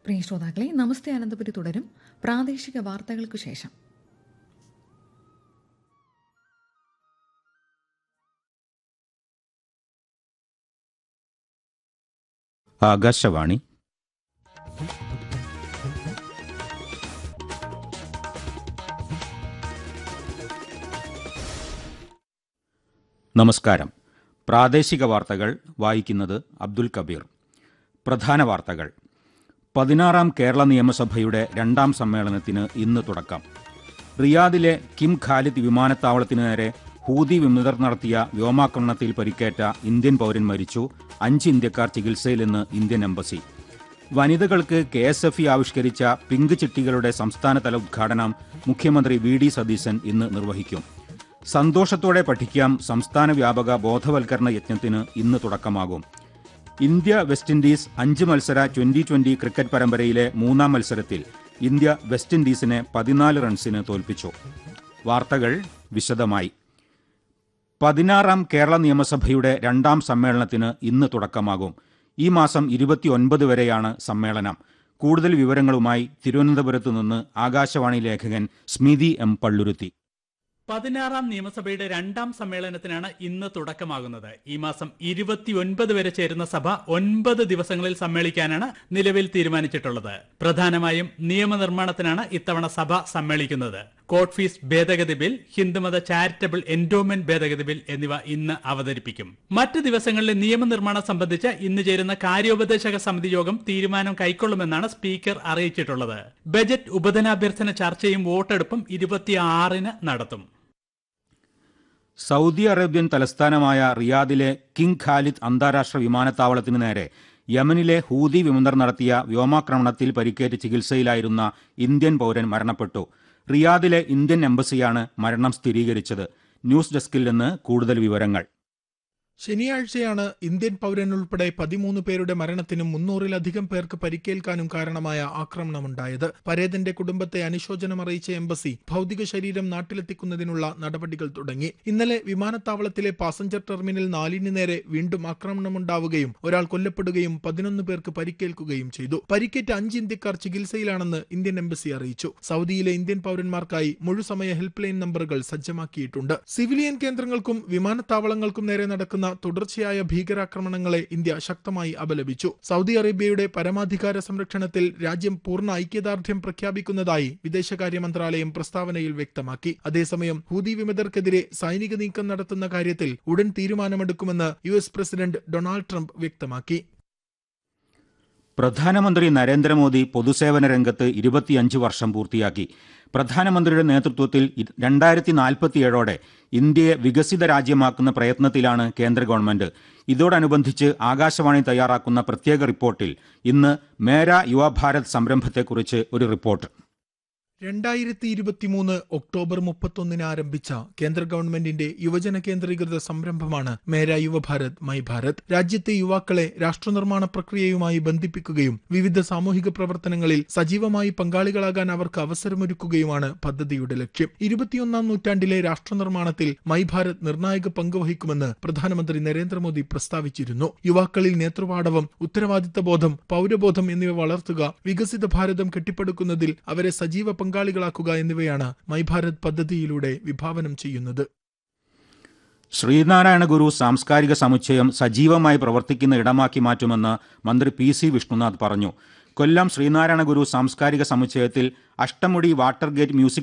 പ്രിയ ശ്രോതാക്കളെ നമസ്തേ അനന്തപുരി തുടരും പ്രാദേശിക വാർത്തകൾക്കു ശേഷം ആകാശവാണി നമസ്കാരം പ്രാദേശിക വാർത്തകൾ വായിക്കുന്നത് അബ്ദുൽ കബീർ പ്രധാന വാർത്തകൾ പതിനാറാം കേരള നിയമസഭയുടെ രണ്ടാം സമ്മേളനത്തിന് ഇന്ന് തുടക്കം റിയാദിലെ കിം ഖാലിദ് വിമാനത്താവളത്തിനു നേരെ ഹൂതി വിമതർ നടത്തിയ വ്യോമാക്രമണത്തിൽ പരിക്കേറ്റ ഇന്ത്യൻ പൗരൻ മരിച്ചു അഞ്ച് ഇന്ത്യക്കാർ ചികിത്സയിലെന്ന് ഇന്ത്യൻ എംബസി വനിതകൾക്ക് കെ എസ് എഫ് ഇ ആവിഷ്കരിച്ച പിങ്ക് ചിട്ടികളുടെ സംസ്ഥാനതല ഉദ്ഘാടനം മുഖ്യമന്ത്രി വി ഡി സതീശൻ ഇന്ന് നിർവഹിക്കും സന്തോഷത്തോടെ പഠിക്കാം സംസ്ഥാന വ്യാപക ബോധവൽക്കരണ യജ്ഞത്തിന് ഇന്ന് തുടക്കമാകും ഇന്ത്യ വെസ്റ്റ് ഇൻഡീസ് അഞ്ച് മത്സര ട്വന്റി ട്വന്റി ക്രിക്കറ്റ് പരമ്പരയിലെ മൂന്നാം മത്സരത്തിൽ ഇന്ത്യ വെസ്റ്റ് ഇൻഡീസിനെ പതിനാല് റൺസിന് തോൽപ്പിച്ചു വാർത്തകൾ വിശദമായി പതിനാറാം കേരള നിയമസഭയുടെ രണ്ടാം സമ്മേളനത്തിന് ഇന്ന് തുടക്കമാകും ഈ മാസം ഇരുപത്തിയൊൻപത് വരെയാണ് സമ്മേളനം കൂടുതൽ വിവരങ്ങളുമായി തിരുവനന്തപുരത്ത് നിന്ന് ആകാശവാണി ലേഖകൻ സ്മിതി എം പള്ളുരുത്തി പതിനാറാം നിയമസഭയുടെ രണ്ടാം സമ്മേളനത്തിനാണ് ഇന്ന് തുടക്കമാകുന്നത് ഈ മാസം ഇരുപത്തിയൊൻപത് വരെ ചേരുന്ന സഭ ഒൻപത് ദിവസങ്ങളിൽ സമ്മേളിക്കാനാണ് നിലവിൽ തീരുമാനിച്ചിട്ടുള്ളത് പ്രധാനമായും നിയമനിർമ്മാണത്തിനാണ് ഇത്തവണ സഭ സമ്മേളിക്കുന്നത് കോർട്ട് ഫീസ് ഭേദഗതി ബിൽ ഹിന്ദുമത ചാരിറ്റബിൾ എൻഡോമെന്റ് ഭേദഗതി ബിൽ എന്നിവ ഇന്ന് അവതരിപ്പിക്കും മറ്റ് ദിവസങ്ങളിലെ നിയമനിർമ്മാണം സംബന്ധിച്ച് ഇന്ന് ചേരുന്ന കാര്യോപദേശക സമിതി യോഗം തീരുമാനം കൈക്കൊള്ളുമെന്നാണ് സ്പീക്കർ അറിയിച്ചിട്ടുള്ളത് ബജറ്റ് ഉപധനാഭ്യർത്ഥന ചർച്ചയും വോട്ടെടുപ്പും ഇരുപത്തിയാറിന് നടത്തും സൗദി അറേബ്യൻ തലസ്ഥാനമായ റിയാദിലെ കിങ് ഖാലിദ് അന്താരാഷ്ട്ര വിമാനത്താവളത്തിനു നേരെ യമനിലെ ഹൂതി വിമതർ നടത്തിയ വ്യോമാക്രമണത്തിൽ പരിക്കേറ്റ് ചികിത്സയിലായിരുന്ന ഇന്ത്യൻ പൗരൻ മരണപ്പെട്ടു റിയാദിലെ ഇന്ത്യൻ എംബസിയാണ് മരണം സ്ഥിരീകരിച്ചത് ന്യൂസ് ഡെസ്കിൽ നിന്ന് കൂടുതൽ വിവരങ്ങൾ ശനിയാഴ്ചയാണ് ഇന്ത്യൻ പൗരൻ ഉൾപ്പെടെ പതിമൂന്ന് പേരുടെ മരണത്തിനും മുന്നൂറിലധികം പേർക്ക് പരിക്കേൽക്കാനും കാരണമായ ആക്രമണമുണ്ടായത് പരേതന്റെ കുടുംബത്തെ അനുശോചനം അറിയിച്ച എംബസി ഭൗതിക ശരീരം നാട്ടിലെത്തിക്കുന്നതിനുള്ള നടപടികൾ തുടങ്ങി ഇന്നലെ വിമാനത്താവളത്തിലെ പാസഞ്ചർ ടെർമിനൽ നാലിന് നേരെ വീണ്ടും ആക്രമണമുണ്ടാവുകയും ഒരാൾ കൊല്ലപ്പെടുകയും പതിനൊന്ന് പേർക്ക് പരിക്കേൽക്കുകയും ചെയ്തു പരിക്കേറ്റ അഞ്ച് ഇന്ത്യക്കാർ ചികിത്സയിലാണെന്ന് ഇന്ത്യൻ എംബസി അറിയിച്ചു സൗദിയിലെ ഇന്ത്യൻ പൗരന്മാർക്കായി മുഴുസമയ ഹെൽപ്പ് ലൈൻ നമ്പറുകൾ സജ്ജമാക്കിയിട്ടുണ്ട് സിവിലിയൻ കേന്ദ്രങ്ങൾക്കും വിമാനത്താവളങ്ങൾക്കും നേരെ നടക്കുന്ന തുടർച്ചയായ ഭീകരാക്രമണങ്ങളെ ഇന്ത്യ ശക്തമായി അപലപിച്ചു സൗദി അറേബ്യയുടെ പരമാധികാര സംരക്ഷണത്തിൽ രാജ്യം പൂർണ്ണ ഐക്യദാർഢ്യം പ്രഖ്യാപിക്കുന്നതായി വിദേശകാര്യ മന്ത്രാലയം പ്രസ്താവനയിൽ വ്യക്തമാക്കി അതേസമയം ഹൂതി വിമതർക്കെതിരെ സൈനിക നീക്കം നടത്തുന്ന കാര്യത്തിൽ ഉടൻ തീരുമാനമെടുക്കുമെന്ന് U S president Donald Trump വ്യക്തമാക്കി പ്രധാനമന്ത്രി നരേന്ദ്രമോദി പൊതുസേവന രംഗത്ത് ഇരുപത്തിയഞ്ച് വർഷം പൂർത്തിയാക്കി പ്രധാനമന്ത്രിയുടെ നേതൃത്വത്തിൽ രണ്ടായിരത്തി നാൽപ്പത്തിയേഴോടെ ഇന്ത്യയെ വികസിത രാജ്യമാക്കുന്ന പ്രയത്നത്തിലാണ് കേന്ദ്ര ഗവൺമെന്റ് ഇതോടനുബന്ധിച്ച് ആകാശവാണി തയ്യാറാക്കുന്ന പ്രത്യേക റിപ്പോർട്ടിൽ ഇന്ന് മേര യുവഭാരത് സംരംഭത്തെക്കുറിച്ച് ഒരു റിപ്പോർട്ട് രണ്ടായിരത്തി ഇരുപത്തിമൂന്ന് ഒക്ടോബർ മുപ്പത്തൊന്നിന് ആരംഭിച്ച കേന്ദ്ര ഗവൺമെന്റിന്റെ യുവജന കേന്ദ്രീകൃത സംരംഭമാണ് മേര യുവഭാരത് മൈ ഭാരത് രാജ്യത്തെ യുവാക്കളെ രാഷ്ട്രനിർമ്മാണ പ്രക്രിയയുമായി ബന്ധിപ്പിക്കുകയും വിവിധ സാമൂഹിക പ്രവർത്തനങ്ങളിൽ സജീവമായി പങ്കാളികളാകാൻ അവർക്ക് അവസരമൊരുക്കുകയുമാണ് പദ്ധതിയുടെ ലക്ഷ്യം ഇരുപത്തിയൊന്നാം നൂറ്റാണ്ടിലെ രാഷ്ട്രനിർമ്മാണത്തിൽ മൈ ഭാരത് നിർണായക പങ്ക് വഹിക്കുമെന്ന് പ്രധാനമന്ത്രി നരേന്ദ്രമോദി പ്രസ്താവിച്ചിരുന്നു യുവാക്കളിൽ നേതൃപാടവം ഉത്തരവാദിത്തബോധം പൗരബോധം എന്നിവ വളർത്തുക വികസിത ഭാരതം കെട്ടിപ്പടുക്കുന്നതിൽ അവരെ സജീവ പങ്കാളികളാക്കുക എന്നിവയാണ് മൈ ഭാരത് പദ്ധതിയിലൂടെ വിഭാവനം ചെയ്യുന്നത് ശ്രീനാരായണ ഗുരു സാംസ്കാരിക സമുച്ചയം സജീവമായി പ്രവർത്തിക്കുന്ന ഇടമാക്കി മാറ്റുമെന്ന് മന്ത്രി പി സി വിഷ്ണുനാഥ് പറഞ്ഞു കൊല്ലം ശ്രീനാരായണ ഗുരു സാംസ്കാരിക സമുച്ചയത്തിൽ അഷ്ടമുടി വാട്ടർ ഗേറ്റ് മ്യൂസിക്